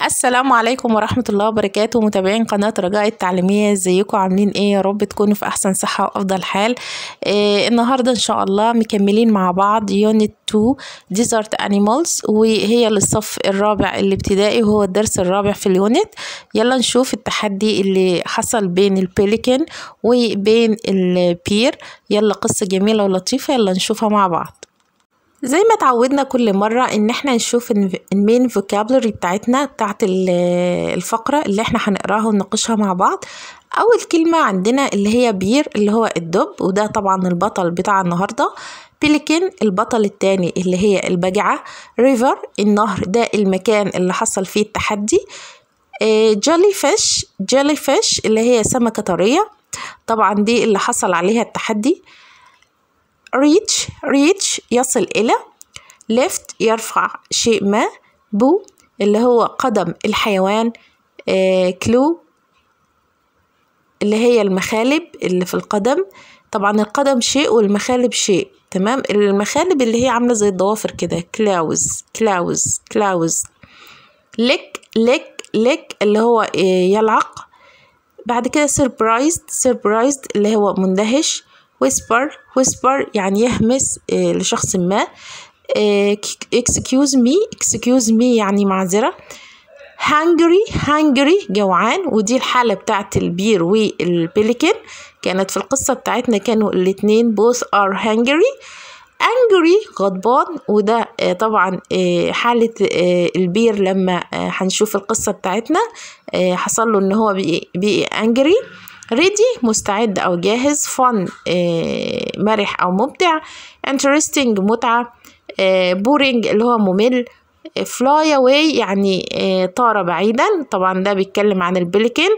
السلام عليكم ورحمة الله وبركاته متابعين قناة رجاء التعليمية ازيكم عاملين ايه يا رب تكونوا في احسن صحة وافضل حال إيه النهاردة ان شاء الله مكملين مع بعض يونت 2 ديزرت انيمالز وهي للصف الرابع الابتدائي وهو الدرس الرابع في اليونت يلا نشوف التحدي اللي حصل بين البيليكن وبين البير يلا قصة جميلة ولطيفة يلا نشوفها مع بعض زي ما اتعودنا كل مرة ان احنا نشوف المين فوكابلري بتاعتنا بتاعت الفقرة اللي احنا هنقراها ونناقشها مع بعض اول كلمة عندنا اللي هي بير اللي هو الدب وده طبعا البطل بتاع النهاردة بيليكن البطل التاني اللي هي البجعة ريفر النهر ده المكان اللي حصل فيه التحدي جولي فيش جولي فيش اللي هي سمكة طرية طبعا دي اللي حصل عليها التحدي reach reach يصل إلى left يرفع شيء ما بو اللي هو قدم الحيوان آه كلو اللي هي المخالب اللي في القدم طبعا القدم شيء والمخالب شيء تمام المخالب اللي هي عاملة زي الضوافر كده كلاوز كلاوز كلاوز لك لك لك اللي هو آه يلعق بعد كده surprised surprised اللي هو مندهش whisper whisper يعني يهمس إيه لشخص ما إيه excuse me excuse me يعني معذرة hungry hungry جوعان ودي الحالة بتاعت البير والبيليكن كانت في القصة بتاعتنا كانوا الاتنين both are hungry angry غضبان وده آه طبعا آه حالة آه البير لما هنشوف القصة بتاعتنا حصل له ان هو بقي angry ready مستعد أو جاهز fun آه مرح أو ممتع interesting متعة آه boring اللي هو ممل fly away يعني آه طار بعيدا طبعا ده بيتكلم عن البليكن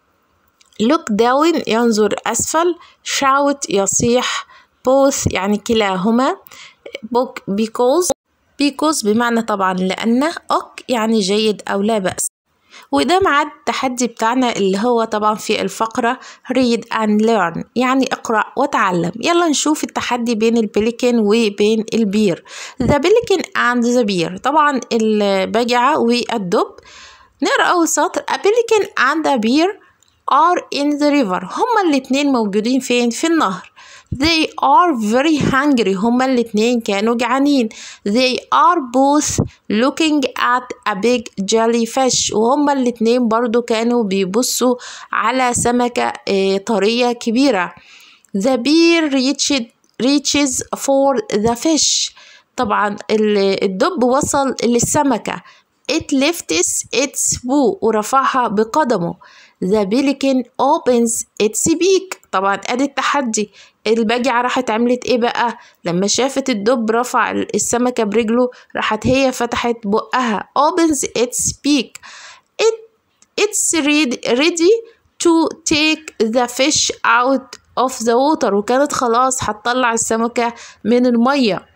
look down ينظر أسفل shout يصيح both يعني كلاهما book because because بمعنى طبعا لأن ok يعني جيد أو لا بأس وده مع التحدي بتاعنا اللي هو طبعا في الفقرة read and learn يعني اقرأ وتعلم يلا نشوف التحدي بين البليكن وبين البير the pelican and the bear طبعا البجعة والدب نقرأ أول سطر a pelican and a bear are in the river هما الاتنين موجودين فين في النهر They are very hungry هما الاتنين كانوا جعانين They are both looking at a big jellyfish وهما الاتنين برضو كانوا بيبصوا على سمكة طرية كبيرة The bear reached, reaches for the fish طبعا الدب وصل للسمكة It lifts its paw ورفعها بقدمه The pelican opens its beak طبعا ادي التحدي البجعة راحت عملت ايه بقى لما شافت الدب رفع السمكة برجله راحت هي فتحت بقها opens its beak it, it's ready to take the fish out of the water وكانت خلاص هتطلع السمكة من المية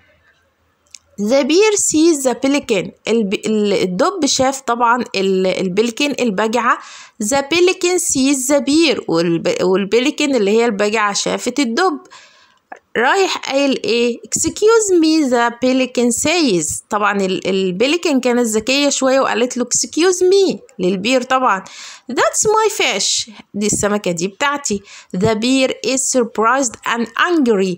The bear sees the pelican الدب شاف طبعا البلكن البجعة The pelican sees the bear والبلكن اللي هي البجعة شافت الدب رايح قايل ايه excuse me the pelican says طبعا البلكن كانت ذكية شوية وقالت له excuse me للبير طبعا that's my fish دي السمكة دي بتاعتي the bear is surprised and angry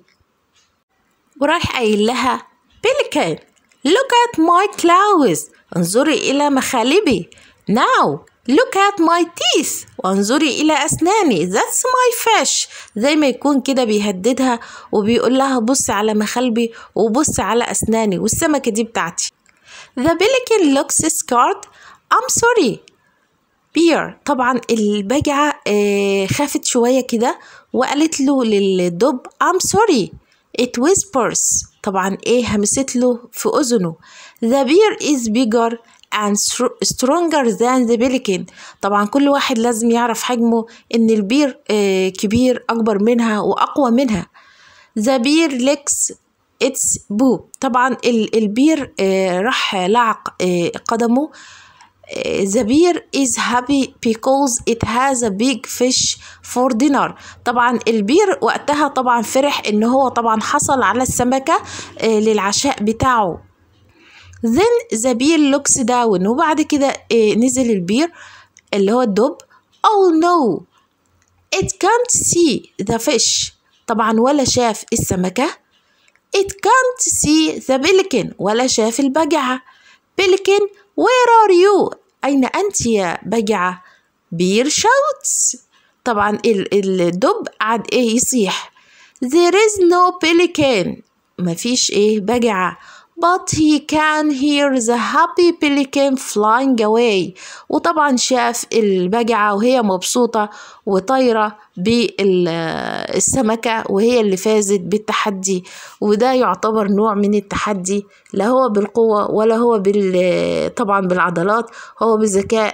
ورايح قايل لها Pelican, look at my claws. انظري إلى مخالبي. Now, look at my teeth. وانظري إلى أسناني. That's my fish. زي ما يكون كده بيهددها وبيقول لها بص على مخالبي وبص على أسناني والسمكة دي بتاعتي. The pelican looks scared. I'm sorry. bear طبعا البجعة خافت شوية كده وقالت له للدب I'm sorry. It whispers طبعا ايه همست له في اذنه the bear is bigger and stronger than the pelican طبعا كل واحد لازم يعرف حجمه ان البير آه كبير اكبر منها واقوى منها the bear licks its boo طبعا البير آه راح لعق آه قدمه the bear is happy because it has a big fish for dinner طبعا البير وقتها طبعا فرح ان هو طبعا حصل على السمكة للعشاء بتاعه then the bear looks down وبعد كده إيه نزل البير اللي هو الدب oh no it can't see the fish طبعا ولا شاف السمكة it can't see the pelican ولا شاف البجعة pelican where are you أين أنت يا بجعة bear shouts طبعا الدب قعد ايه يصيح there is no pelican مفيش ايه بجعة but he can hear the happy pelican flying away وطبعا شاف البجعة وهي مبسوطة وطايرة بالسمكة وهي اللي فازت بالتحدي وده يعتبر نوع من التحدي لا هو بالقوة ولا هو بال طبعا بالعضلات هو بذكاء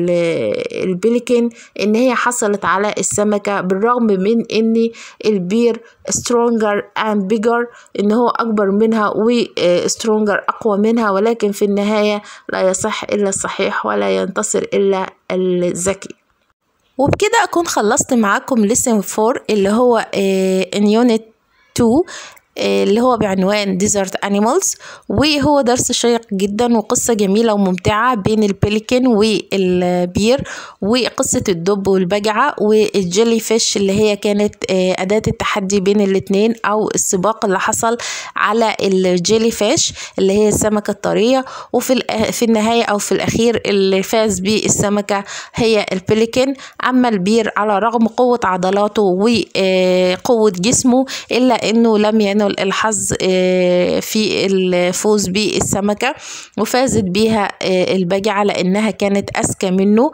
البلكن ان هي حصلت على السمكة بالرغم من ان البير stronger and bigger ان هو اكبر منها و stronger اقوى منها ولكن في النهاية لا يصح الا الصحيح ولا ينتصر الا الذكي وبكده أكون خلصت معاكم lesson 4 اللي هو in unit 2 اللي هو بعنوان desert animals وهو درس شيق جدا وقصة جميلة وممتعة بين البليكن والبير وقصة الدب والبجعة والجيلي فيش اللي هي كانت أداة التحدي بين الاتنين أو السباق اللي حصل على الجيلي فيش اللي هي السمكة الطرية وفي في النهاية أو في الأخير اللي فاز بالسمكة هي البليكن أما البير على رغم قوة عضلاته وقوة جسمه إلا إنه لم ينل الحظ في الفوز بالسمكة وفازت بيها البجعة لأنها كانت أذكى منه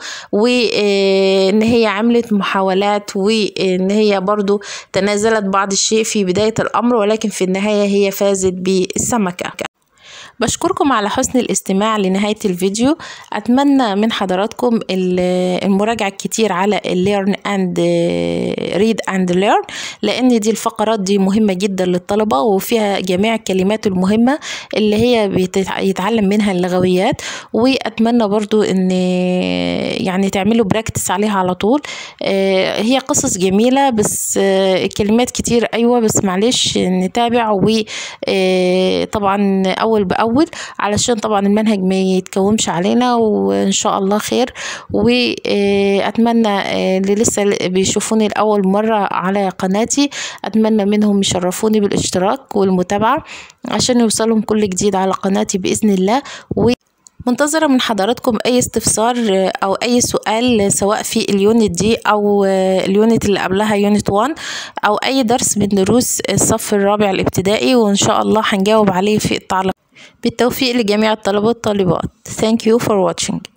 وإن هي عملت محاولات وإن هي برضو تنازلت بعض الشيء في بداية الأمر ولكن في النهاية هي فازت بالسمكة بشكركم على حسن الاستماع لنهاية الفيديو أتمنى من حضراتكم المراجعة الكتير على learn and read and learn لأن دي الفقرات دي مهمة جدا للطلبة وفيها جميع الكلمات المهمة اللي هي بيتعلم منها اللغويات وأتمنى برضو أن يعني تعملوا براكتس عليها على طول هي قصص جميلة بس كلمات كتير أيوة بس معلش نتابع وطبعا أول بأول الأول علشان طبعا المنهج ما يتكومش علينا وإن شاء الله خير وأتمنى اللي لسه بيشوفوني لأول مرة على قناتي أتمنى منهم يشرفوني بالاشتراك والمتابعة عشان يوصلهم كل جديد على قناتي بإذن الله و منتظرة من حضراتكم أي استفسار أو أي سؤال سواء في اليونت دي أو اليونت اللي قبلها يونت 1 أو أي درس من دروس الصف الرابع الابتدائي وإن شاء الله هنجاوب عليه في التعليق بالتوفيق لجميع الطلبة والطالبات Thank you for watching